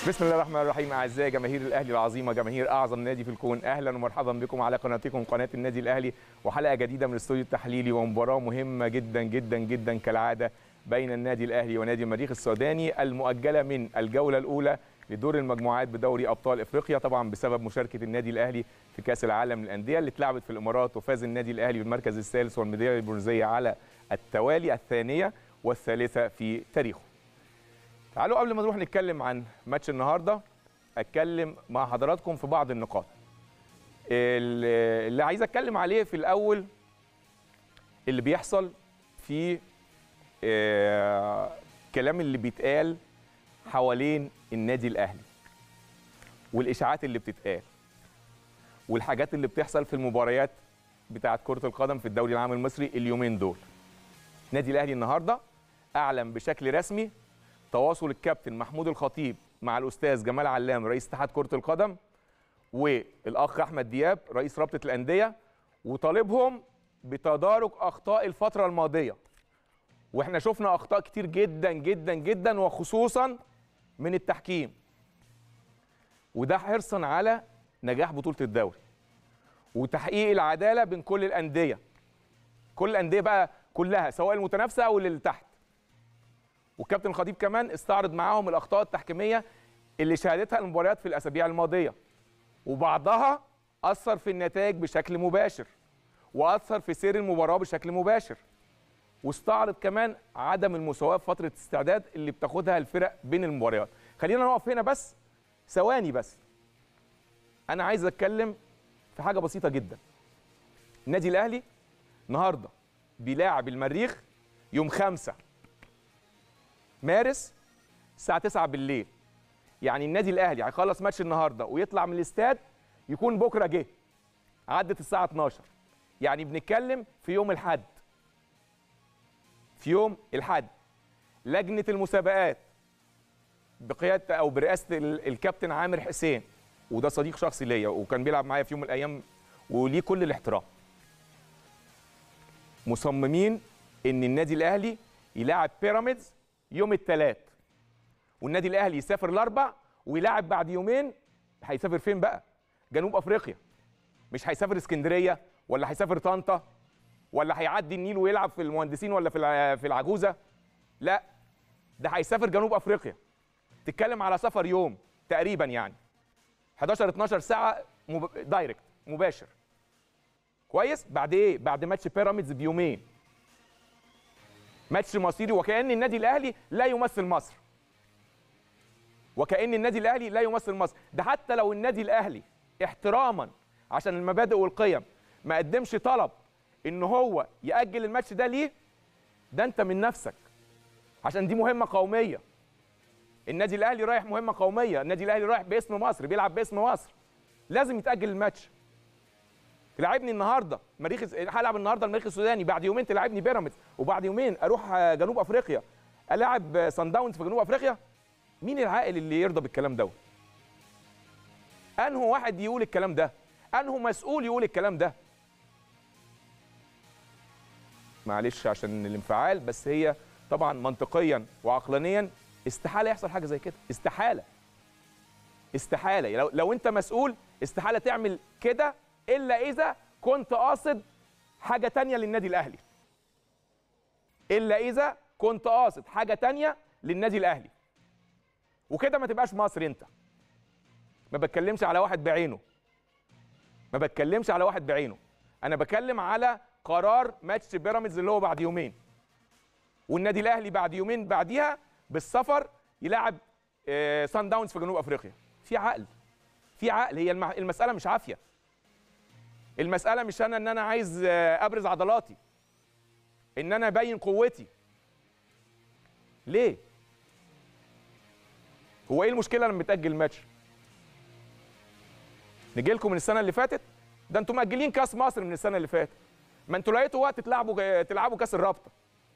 بسم الله الرحمن الرحيم اعزائي جماهير الاهلي العظيمه جماهير اعظم نادي في الكون اهلا ومرحبا بكم على قناتكم قناه النادي الاهلي وحلقه جديده من الاستوديو التحليلي ومباراه مهمه جدا جدا جدا كالعاده بين النادي الاهلي ونادي المريخ السوداني المؤجله من الجوله الاولى لدور المجموعات بدوري ابطال افريقيا طبعا بسبب مشاركه النادي الاهلي في كاس العالم للانديه اللي اتلعبت في الامارات وفاز النادي الاهلي بالمركز الثالث والميداليه البرونزيه على التوالي الثانيه والثالثه في تاريخه تعالوا قبل ما نروح نتكلم عن ماتش النهارده اتكلم مع حضراتكم في بعض النقاط اللي عايز اتكلم عليه في الاول اللي بيحصل في آه كلام اللي بيتقال حوالين النادي الاهلي والاشاعات اللي بتتقال والحاجات اللي بتحصل في المباريات بتاعه كره القدم في الدوري العام المصري اليومين دول النادي الاهلي النهارده اعلن بشكل رسمي تواصل الكابتن محمود الخطيب مع الاستاذ جمال علام رئيس اتحاد كره القدم والاخ احمد دياب رئيس رابطه الانديه وطالبهم بتدارك اخطاء الفتره الماضيه واحنا شفنا اخطاء كتير جدا جدا جدا وخصوصا من التحكيم وده حرصا على نجاح بطوله الدوري وتحقيق العداله بين كل الانديه كل الانديه بقى كلها سواء المتنافسه او اللي تحت والكابتن الخطيب كمان استعرض معاهم الاخطاء التحكيميه اللي شهدتها المباريات في الاسابيع الماضيه وبعضها اثر في النتائج بشكل مباشر واثر في سير المباراه بشكل مباشر واستعرض كمان عدم المساواه في فتره الاستعداد اللي بتاخدها الفرق بين المباريات خلينا نقف هنا بس ثواني بس انا عايز اتكلم في حاجه بسيطه جدا النادي الاهلي النهارده بيلاعب المريخ يوم خمسة مارس الساعه 9 بالليل يعني النادي الاهلي هيخلص ماتش النهارده ويطلع من الاستاد يكون بكره جه عدت الساعه 12 يعني بنتكلم في يوم الحد في يوم الحد لجنه المسابقات بقياده او برئاسه الكابتن عامر حسين وده صديق شخصي ليا وكان بيلعب معايا في يوم من الايام وليه كل الاحترام مصممين ان النادي الاهلي يلاعب بيراميدز يوم الثلاث والنادي الاهلي يسافر الاربع ويلاعب بعد يومين هيسافر فين بقى جنوب افريقيا مش هيسافر اسكندريه ولا هيسافر طنطا ولا هيعدي النيل ويلعب في المهندسين ولا في في العجوزه لا ده هيسافر جنوب افريقيا تتكلم على سفر يوم تقريبا يعني 11 12 ساعه مب... دايركت مباشر كويس بعد ايه بعد ماتش بيراميدز بيومين ماتش مصيري وكأن النادي الأهلي لا يمثل مصر وكأن النادي الأهلي لا يمثل مصر ده حتى لو النادي الأهلي احتراما عشان المبادئ والقيم ما قدمش طلب ان هو يأجل الماتش ده ليه ده انت من نفسك عشان دي مهمة قومية النادي الأهلي رايح مهمة قومية النادي الأهلي رايح باسم مصر بيلعب باسم مصر لازم يتأجل الماتش تلعبني النهارده مريخ هلعب النهارده المريخ السوداني بعد يومين تلعبني بيراميدز وبعد يومين اروح جنوب افريقيا العب سان داونز في جنوب افريقيا مين العاقل اللي يرضى بالكلام ده انه واحد يقول الكلام ده انه مسؤول يقول الكلام ده معلش عشان الانفعال بس هي طبعا منطقيا وعقلانيا استحاله يحصل حاجه زي كده استحاله استحاله لو, لو انت مسؤول استحاله تعمل كده الا اذا كنت قاصد حاجه تانية للنادي الاهلي الا اذا كنت قاصد حاجه تانية للنادي الاهلي وكده ما تبقاش مصري انت ما بتكلمش على واحد بعينه ما بتكلمش على واحد بعينه انا بكلم على قرار ماتش بيراميدز اللي هو بعد يومين والنادي الاهلي بعد يومين بعديها بالسفر يلعب آه سان داونز في جنوب افريقيا في عقل في عقل هي المساله مش عافيه المساله مش انا ان انا عايز ابرز عضلاتي ان انا ابين قوتي ليه هو ايه المشكله لما تاجل الماتش نجي لكم من السنه اللي فاتت ده انتوا مأجلين كاس مصر من السنه اللي فاتت ما انتوا لقيتوا وقت تلعبوا تلعبوا كاس الرابطه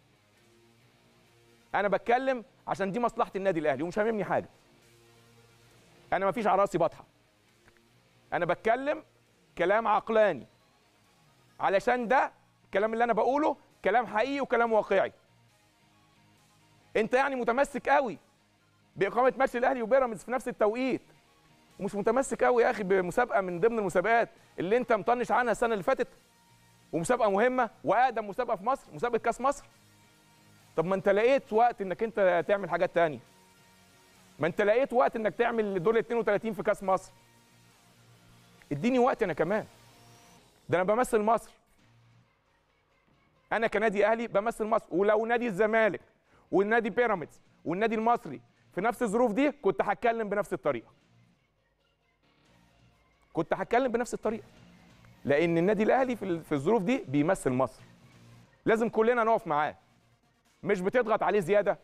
انا بتكلم عشان دي مصلحه النادي الاهلي ومش هاممني حاجه انا مفيش على راسي بطحه انا بتكلم كلام عقلاني علشان ده الكلام اللي انا بقوله كلام حقيقي وكلام واقعي انت يعني متمسك قوي باقامه ماتش الاهلي وبيراميدز في نفس التوقيت ومش متمسك قوي يا اخي بمسابقه من ضمن المسابقات اللي انت مطنش عنها السنه اللي فاتت ومسابقه مهمه واقدم مسابقه في مصر مسابقه كاس مصر طب ما انت لقيت وقت انك انت تعمل حاجات تانية ما انت لقيت وقت انك تعمل دور 32 في كاس مصر اديني وقت انا كمان ده انا بمثل مصر انا كنادي اهلي بمثل مصر ولو نادي الزمالك والنادي بيراميدز والنادي المصري في نفس الظروف دي كنت هتكلم بنفس الطريقه كنت هتكلم بنفس الطريقه لان النادي الاهلي في ال- في الظروف دي بيمثل مصر لازم كلنا نقف معاه مش بتضغط عليه زياده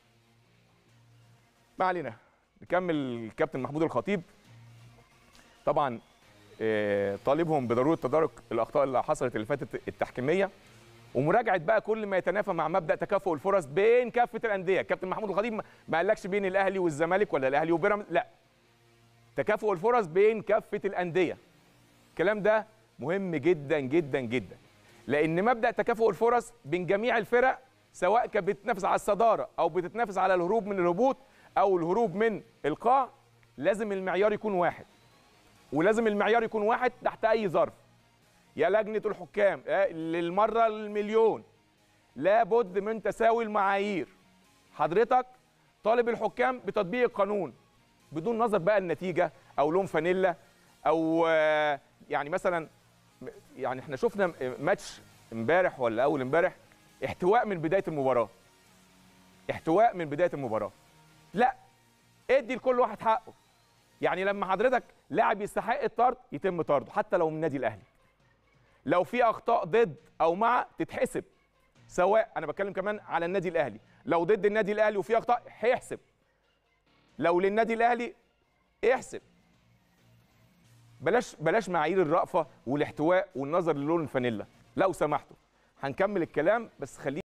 ما علينا نكمل الكابتن محمود الخطيب طبعا آه، طالبهم بضروره تدارك الاخطاء اللي حصلت اللي فاتت التحكيميه ومراجعه بقى كل ما يتنافى مع مبدا تكافؤ الفرص بين كافه الانديه كابتن محمود الخطيب ما- ما قالكش بين الاهلي والزمالك ولا الاهلي وبيراميدز لا تكافؤ الفرص بين كافه الانديه الكلام ده مهم جدا جدا جدا لان مبدا تكافؤ الفرص بين جميع الفرق سواء كانت بتتنافس على الصداره او بتتنافس على الهروب من الهبوط او الهروب من القاع لازم المعيار يكون واحد ولازم المعيار يكون واحد تحت اي ظرف يا لجنه الحكام آه، للمره المليون لابد من تساوي المعايير حضرتك طالب الحكام بتطبيق القانون بدون نظر بقى النتيجه او لون فانيلا او آه، يعني مثلا يعني احنا شفنا ماتش امبارح ولا اول امبارح احتواء من بدايه المباراه احتواء من بدايه المباراه لا ادي لكل واحد حقه يعني لما حضرتك لاعب يستحق الطرد يتم طرده حتى لو من النادي الاهلي لو في اخطاء ضد او مع تتحسب سواء انا بتكلم كمان على النادي الاهلي لو ضد النادي الاهلي وفي اخطاء هيحسب لو للنادي الاهلي احسب بلاش بلاش معايير الرأفة والاحتواء والنظر للون الفانيلا لو سمحتوا هنكمل الكلام بس خلينا